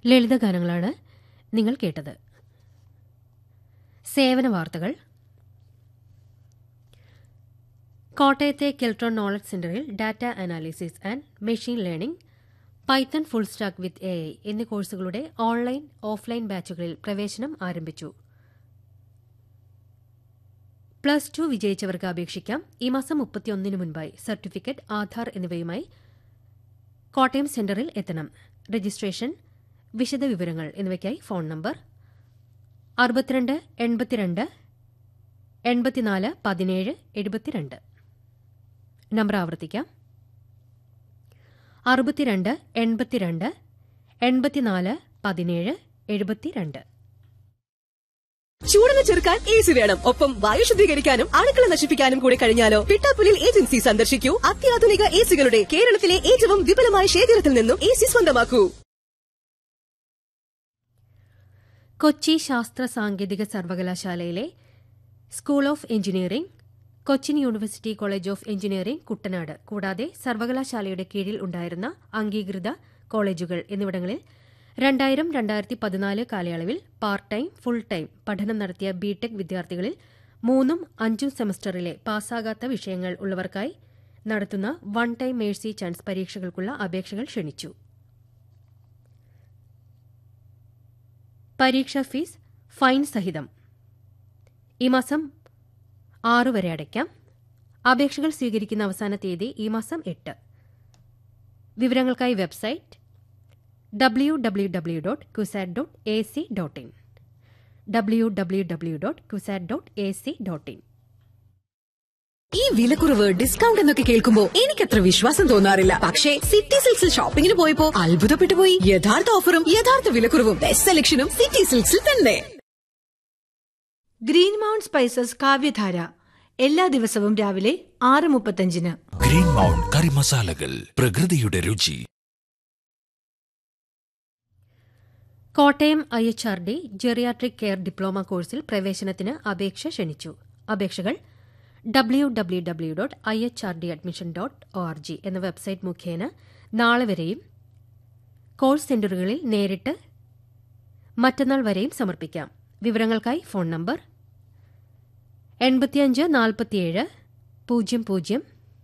ലളിതഗാനങ്ങളാണ് നിങ്ങൾ കേട്ടത് സേവന വാർത്തകൾ കോട്ടയത്തെ കെൽട്രോൺ നോളജ് സെന്ററിൽ data analysis and machine learning python full stack with A I എന്നീ കോഴ്സുകളുടെ ഓൺലൈൻ ഓഫ്ലൈൻ ബാച്ചുകളിൽ പ്രവേശനം ആരംഭിച്ചു പ്ലസ് ടു വിജയിച്ചവർക്ക് അപേക്ഷിക്കാം ഈ മാസം മുപ്പത്തിയൊന്നിന് മുൻപായി സർട്ടിഫിക്കറ്റ് ആധാർ എന്നിവയുമായി കോട്ടയം സെന്ററിൽ എത്തണം രജിസ്ട്രേഷൻ വിശദവിവരങ്ങൾ എന്നിവയ്ക്കായി ഫോൺ നമ്പർ അറുപത്തിരണ്ട് എൺപത്തിരണ്ട് എൺപത്തിനാല് പതിനേഴ് എഴുപത്തിരണ്ട് നമ്പർ ആവർത്തിക്കാം അറുപത്തിരണ്ട് എൺപത്തിരണ്ട് എൺപത്തിനാല് പതിനേഴ് എഴുപത്തിരണ്ട് ചൂടിനെ ചെറുക്കാൻ എ സി വേണം ഒപ്പം വായു ശുദ്ധീകരിക്കാനും അണുക്കള നശിപ്പിക്കാനും കൂടി കഴിഞ്ഞാലോ പിട്ടാപ്പുലിൽ ഏജൻസി സന്ദർശിക്കൂ അത്യാധുനിക എ സികളുടെ കേരളത്തിലെ ഏറ്റവും വിപുലമായ ശേഖരത്തിൽ നിന്നും എ സി സ്വന്തമാക്കൂ കൊച്ചി ശാസ്ത്ര സാങ്കേതിക സർവകലാശാലയിലെ school of engineering Cochin university college of engineering Kuttanad കൂടാതെ സർവകലാശാലയുടെ കീഴിൽ ഉണ്ടായിരുന്ന അംഗീകൃത കോളേജുകൾ എന്നിവിടങ്ങളിൽ രണ്ടായിരം രണ്ടായിരത്തി പതിനാല് കാലയളവിൽ പാർട്ട് ടൈം ഫുൾ ടൈം പഠനം നടത്തിയ ബിടെക് വിദ്യാർത്ഥികളിൽ മൂന്നും അഞ്ചും സെമസ്റ്ററിലെ പാസ്സാകാത്ത വിഷയങ്ങൾ ഉള്ളവർക്കായി നടത്തുന്ന വൺ ടൈം മേഴ്സി ചാൻസ് പരീക്ഷകൾക്കുള്ള അപേക്ഷകൾ ക്ഷണിച്ചു പരീക്ഷാ ഫീസ് ഫൈൻ സഹിതം ഈ മാസം ആറു വരെ അടയ്ക്കാം അപേക്ഷകൾ സ്വീകരിക്കുന്ന അവസാന തീയതി ഈ മാസം എട്ട് വിവരങ്ങൾക്കായി website W W W dot CUSAT dot A C dot in W W W dot CUSAT dot A C dot in ഈ വിലക്കുറവ് ഡിസ്കൗണ്ട് എന്നൊക്കെ കേൾക്കുമ്പോ എനിക്കത്ര വിശ്വാസം തോന്നാറില്ല പക്ഷേ സിറ്റി സിൽക്സിൽ ഷോപ്പിംഗിന് പോയപ്പോ അത്ഭുതപ്പെട്ടു പോയി യഥാർത്ഥ ഓഫറും യഥാർത്ഥ വിലക്കുറവും ബെസ്റ്റ് സെലക്ഷനും സിറ്റി സിൽക്സിൽ തന്നെ ഗ്രീൻ മൗണ്ട് സ്പൈസസ് കാവ്യധാര എല്ലാ ദിവസവും രാവിലെ ആറ് മുപ്പത്തഞ്ചിന് ഗ്രീൻ മൗണ്ട് കറി മസാലകൾ പ്രകൃതിയുടെ രുചി Kottayam I H R D geriatric care diploma കോഴ്സിൽ പ്രവേശനത്തിന് അപേക്ഷ ക്ഷണിച്ചു അപേക്ഷകൾ W W W dot I H R D admission dot O R G എന്ന വെബ്സൈറ്റ് മുഖേന നാളെ വരെയും കോഴ്സ് സെന്ററുകളിൽ നേരിട്ട് മറ്റന്നാൾ വരെയും സമർപ്പിക്കാം വിവരങ്ങൾക്കായി ഫോൺ നമ്പർ എൺപത്തിയഞ്ച് നാൽപ്പത്തിയേഴ് പൂജ്യം പൂജ്യം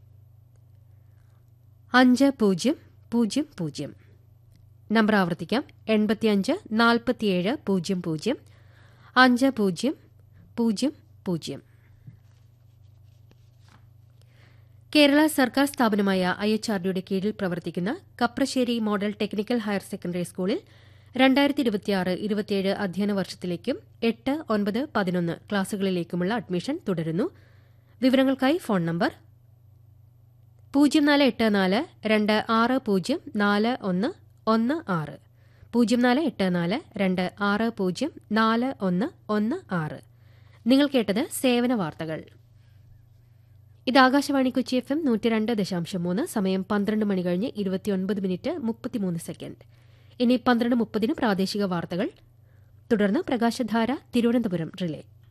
അഞ്ച് പൂജ്യം പൂജ്യം പൂജ്യം നമ്പർ ആവർത്തിക്കാം എൺപത്തിയഞ്ച് നാൽപ്പത്തിയേഴ് പൂജ്യം പൂജ്യം അഞ്ച് പൂജ്യം പൂജ്യം പൂജ്യം കേരള സർക്കാർ സ്ഥാപനമായ ഐ എച്ച് ആർ ഡിയുടെ കീഴിൽ പ്രവർത്തിക്കുന്ന Kaprassery model technical higher secondary സ്കൂളിൽ രണ്ടായിരത്തി ഇരുപത്തിയാറ് ഇരുപത്തിയേഴ് അധ്യയന വർഷത്തിലേക്കും എട്ട് ഒൻപത് പതിനൊന്ന് ക്ലാസുകളിലേക്കുമുള്ള അഡ്മിഷൻ തുടരുന്നു വിവരങ്ങൾക്കായി ഫോൺ നമ്പർ പൂജ്യം നാല് എട്ട് നാല് രണ്ട് ആറ് പൂജ്യം നാല് ഒന്ന് ഒന്ന് ആറ് പൂജ്യം നാല് എട്ട് നാല് രണ്ട് ആറ് പൂജ്യം നാല് ഒന്ന് ഒന്ന് ആറ് നിങ്ങൾ കേട്ടത് സേവന വാർത്തകൾ ഇത് ആകാശവാണി കൊച്ചി എഫ് എം നൂറ്റി രണ്ട് ദശാംശം മൂന്ന് സമയം പന്ത്രണ്ട് മണി കഴിഞ്ഞ് ഇരുപത്തിയൊൻപത് മിനിറ്റ് മുപ്പത്തിമൂന്ന് സെക്കൻഡ് ഇനി പന്ത്രണ്ട് മുപ്പതിന് പ്രാദേശിക വാർത്തകൾ തുടർന്ന് പ്രകാശധാര തിരുവനന്തപുരം റിലേ